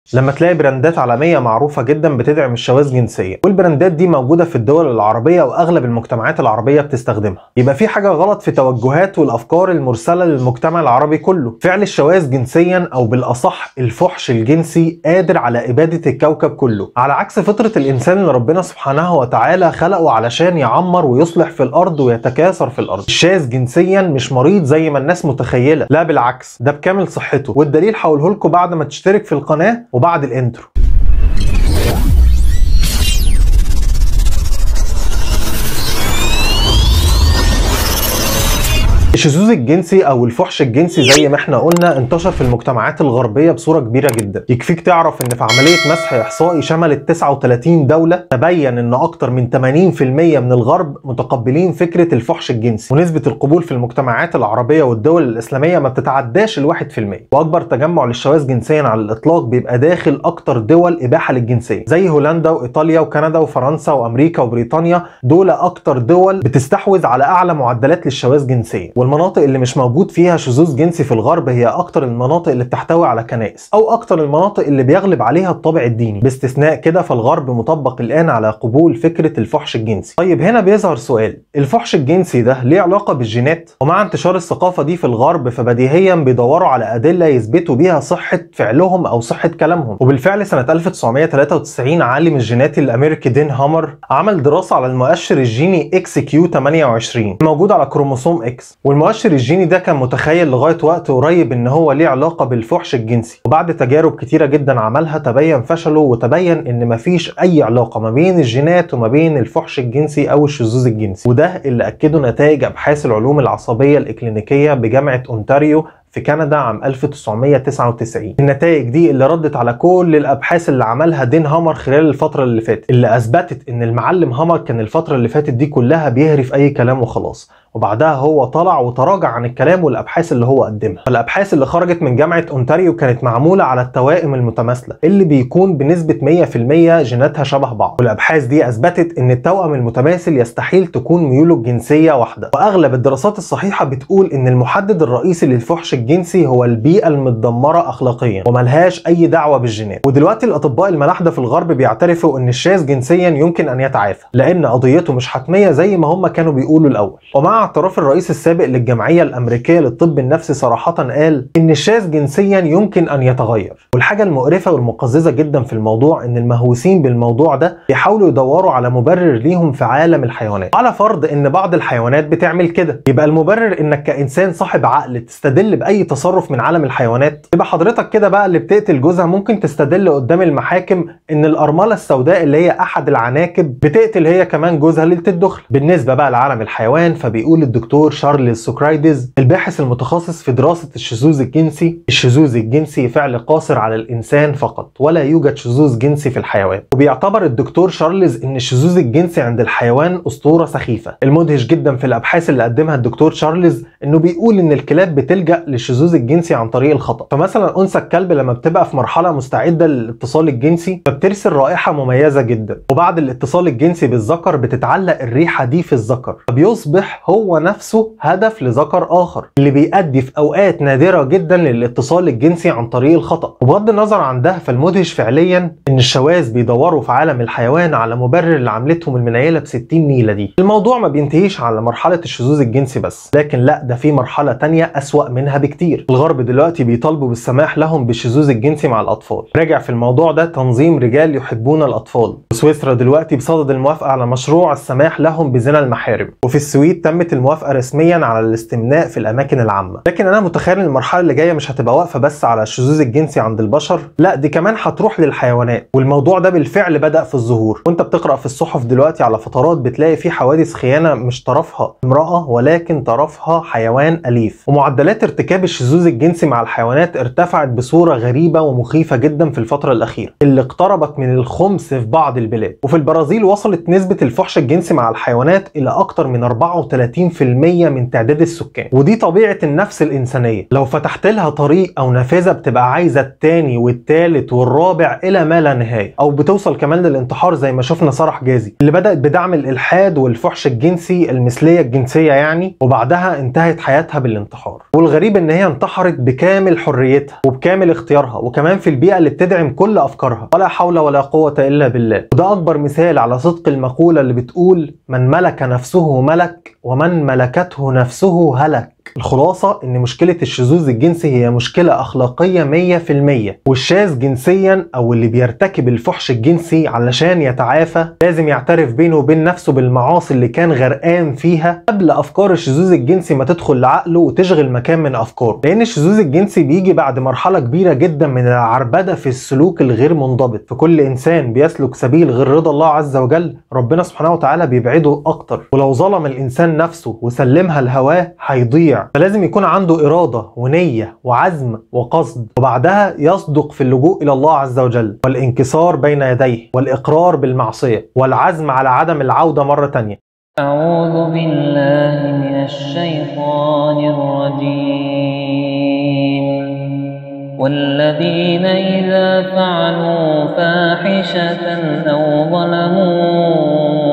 لما تلاقي براندات عالميه معروفه جدا بتدعم الشواذ جنسيا والبراندات دي موجوده في الدول العربيه واغلب المجتمعات العربيه بتستخدمها يبقى في حاجه غلط في توجهات والافكار المرسله للمجتمع العربي كله فعل الشواذ جنسيا او بالاصح الفحش الجنسي قادر على اباده الكوكب كله على عكس فطره الانسان اللي ربنا سبحانه وتعالى خلقه علشان يعمر ويصلح في الارض ويتكاثر في الارض الشاذ جنسيا مش مريض زي ما الناس متخيله لا بالعكس ده بكامل صحته والدليل هقوله لكم بعد ما تشترك في القناه وبعد الانترو الشذوذ الجنسي او الفحش الجنسي زي ما احنا قلنا انتشر في المجتمعات الغربيه بصوره كبيره جدا يكفيك تعرف ان في عمليه مسح احصائي شملت 39 دوله تبين ان اكتر من 80% من الغرب متقبلين فكره الفحش الجنسي ونسبه القبول في المجتمعات العربيه والدول الاسلاميه ما بتتعداش ال 1% واكبر تجمع للشواذ جنسيا على الاطلاق بيبقى داخل اكتر دول اباحه للجنسيه زي هولندا وايطاليا وكندا وفرنسا وامريكا وبريطانيا دول اكتر دول بتستحوذ على اعلى معدلات للشواذ جنسيا والمناطق اللي مش موجود فيها شذوذ جنسي في الغرب هي اكتر المناطق اللي بتحتوي على كنائس او اكتر المناطق اللي بيغلب عليها الطابع الديني باستثناء كده فالغرب مطبق الان على قبول فكره الفحش الجنسي طيب هنا بيظهر سؤال الفحش الجنسي ده ليه علاقه بالجينات ومع انتشار الثقافه دي في الغرب فبديهيا بيدوروا على ادله يثبتوا بيها صحه فعلهم او صحه كلامهم وبالفعل سنه 1993 عالم الجيناتي الامريكي دين هامر عمل دراسه على المؤشر الجيني اكس كيو 28 موجود على كروموسوم اكس والمؤشر الجيني ده كان متخيل لغايه وقت قريب ان هو ليه علاقه بالفحش الجنسي وبعد تجارب كتيره جدا عملها تبين فشله وتبين ان مفيش اي علاقه ما بين الجينات وما بين الفحش الجنسي او الشذوذ الجنسي وده اللي اكده نتائج ابحاث العلوم العصبيه الاكلينيكيه بجامعه اونتاريو في كندا عام 1999 النتائج دي اللي ردت على كل الابحاث اللي عملها دين هامر خلال الفتره اللي فاتت اللي اثبتت ان المعلم هامر كان الفتره اللي فاتت دي كلها بيهري في اي كلام وخلاص وبعدها هو طلع وتراجع عن الكلام والابحاث اللي هو قدمها الابحاث اللي خرجت من جامعه اونتاريو كانت معموله على التوائم المتماثله اللي بيكون بنسبه 100% جيناتها شبه بعض والابحاث دي اثبتت ان التوأم المتماثل يستحيل تكون ميوله الجنسيه واحده واغلب الدراسات الصحيحه بتقول ان المحدد الرئيسي للفحش الجنسي هو البيئه المتدمره اخلاقيا وملهاش اي دعوه بالجينات ودلوقتي الاطباء الملاحده في الغرب بيعترفوا ان الشاذ جنسيا يمكن ان يتعافى لان قضيته مش حتميه زي ما هم كانوا بيقولوا الاول ومع اعتراف الرئيس السابق للجمعيه الامريكيه للطب النفسي صراحه قال ان الشاذ جنسيا يمكن ان يتغير والحاجه المقرفه والمقززه جدا في الموضوع ان المهووسين بالموضوع ده بيحاولوا يدوروا على مبرر ليهم في عالم الحيوانات على فرض ان بعض الحيوانات بتعمل كده يبقى المبرر انك كانسان صاحب عقل تستدل باي تصرف من عالم الحيوانات يبقى حضرتك كده بقى اللي بتقتل جوزها ممكن تستدل قدام المحاكم ان الارمله السوداء اللي هي احد العناكب بتقتل هي كمان جوزها ليله الدخل بالنسبه بقى لعالم الحيوان فبيقول الدكتور شارلز سوكرايدز الباحث المتخصص في دراسه الشذوذ الجنسي الشذوذ الجنسي فعل قاصر على الانسان فقط ولا يوجد شذوذ جنسي في الحيوان وبيعتبر الدكتور شارلز ان الشذوذ الجنسي عند الحيوان اسطوره سخيفه المدهش جدا في الابحاث اللي قدمها الدكتور شارلز انه بيقول ان الكلاب بتلجا للشذوذ الجنسي عن طريق الخطا فمثلا انثى الكلب لما بتبقى في مرحله مستعده للاتصال الجنسي فبترسل رائحه مميزه جدا وبعد الاتصال الجنسي بالذكر بتتعلق الريحه دي في الذكر فبيصبح هو نفسه هدف لذكر اخر اللي بيؤدي في اوقات نادره جدا للاتصال الجنسي عن طريق الخطا وبغض النظر عن ده فالمدهش فعليا ان الشواذ بيدوروا في عالم الحيوان على مبرر لعملتهم المنيله ب 60 نيله دي الموضوع ما بينتهيش على مرحله الشذوذ الجنسي بس لكن لا ده في مرحله تانية اسوا منها بكتير الغرب دلوقتي بيطالبوا بالسماح لهم بالشذوذ الجنسي مع الاطفال راجع في الموضوع ده تنظيم رجال يحبون الاطفال وسويسرا دلوقتي بصدد الموافقه على مشروع السماح لهم بزنا المحارم وفي السويد تمت الموافقه رسميا على الاستمناء في الاماكن العامه لكن انا متخيل ان المرحله اللي جايه مش هتبقى واقفه بس على الشذوذ الجنسي عند البشر لا دي كمان هتروح للحيوانات والموضوع ده بالفعل بدا في الظهور وانت بتقرا في الصحف دلوقتي على فترات بتلاقي في حوادث خيانه مش طرفها امراه ولكن طرفها حيوان اليف ومعدلات ارتكاب الشذوذ الجنسي مع الحيوانات ارتفعت بصوره غريبه ومخيفه جدا في الفتره الاخيره اللي اقتربت من الخمس في بعض البلاد وفي البرازيل وصلت نسبه الفحش الجنسي مع الحيوانات الى اكتر من 34% من تعداد السكان ودي طبيعه النفس الانسانيه لو فتحت لها طريق او نافذه بتبقى عايزه التاني والتالت والرابع الى ما لا نهايه او بتوصل كمان للانتحار زي ما شفنا ساره حجازي اللي بدات بدعم الالحاد والفحش الجنسي المثليه الجنسيه يعني وبعدها انتهت انتهت حياتها بالانتحار والغريب ان هي انتحرت بكامل حريتها وبكامل اختيارها وكمان في البيئة اللي بتدعم كل افكارها ولا حول ولا قوة الا بالله وده اكبر مثال على صدق المقولة اللي بتقول من ملك نفسه ملك ومن ملكته نفسه هلك الخلاصة ان مشكلة الشذوذ الجنسي هي مشكلة اخلاقية 100% والشاذ جنسيا او اللي بيرتكب الفحش الجنسي علشان يتعافى لازم يعترف بينه وبين نفسه بالمعاصي اللي كان غرقان فيها قبل افكار الشذوذ الجنسي ما تدخل لعقله وتشغل مكان من افكاره لان الشذوذ الجنسي بيجي بعد مرحلة كبيرة جدا من العربدة في السلوك الغير منضبط فكل انسان بيسلك سبيل غير رضا الله عز وجل ربنا سبحانه وتعالى بيبعده اكتر ولو ظلم الانسان نفسه وسلمها لهواه هيضيع فلازم يكون عنده إرادة ونية وعزم وقصد وبعدها يصدق في اللجوء إلى الله عز وجل والانكسار بين يديه والإقرار بالمعصية والعزم على عدم العودة مرة تانية أعوذ بالله من الشيطان الرجيم والذين إذا فعلوا فاحشة أو ظلموا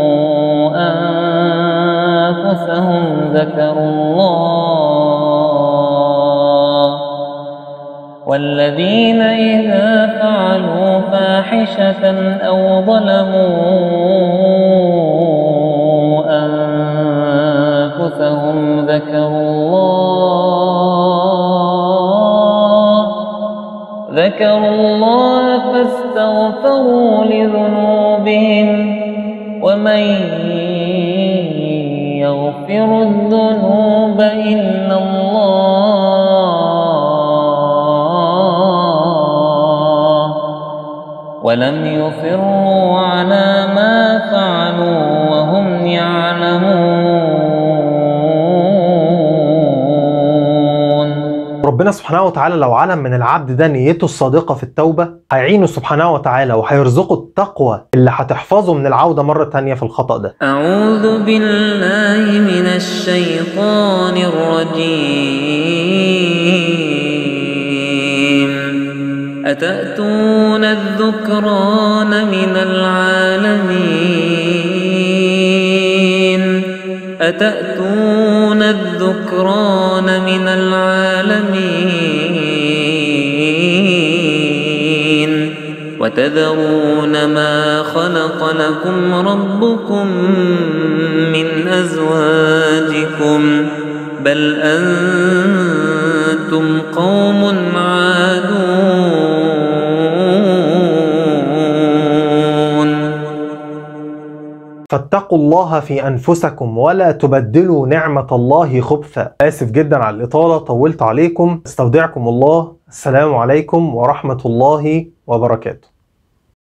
أنفسهم ذكروا الله والذين إذا فعلوا فاحشة أو ظلموا أنفسهم ذكروا الله ذكروا الله فاستغفروا لذنوبهم ومن يغفر الذنوب إلا الله ولم يصروا على ما فعلوا وهم يعلمون ربنا سبحانه وتعالى لو علم من العبد ده نيته الصادقة في التوبة هيعينه سبحانه وتعالى وهيرزقه التقوى اللي هتحفظه من العودة مرة تانية في الخطأ ده أعوذ بالله من الشيطان الرجيم أتأتون الذكران من العالمين أتأتون الذكران من العالمين وتذرون ما خلق لكم ربكم من أزواجكم بل أنتم قوم عادون فاتقوا الله في أنفسكم ولا تبدلوا نعمة الله خبثا آسف جدا على الإطالة طولت عليكم استودعكم الله السلام عليكم ورحمة الله وبركاته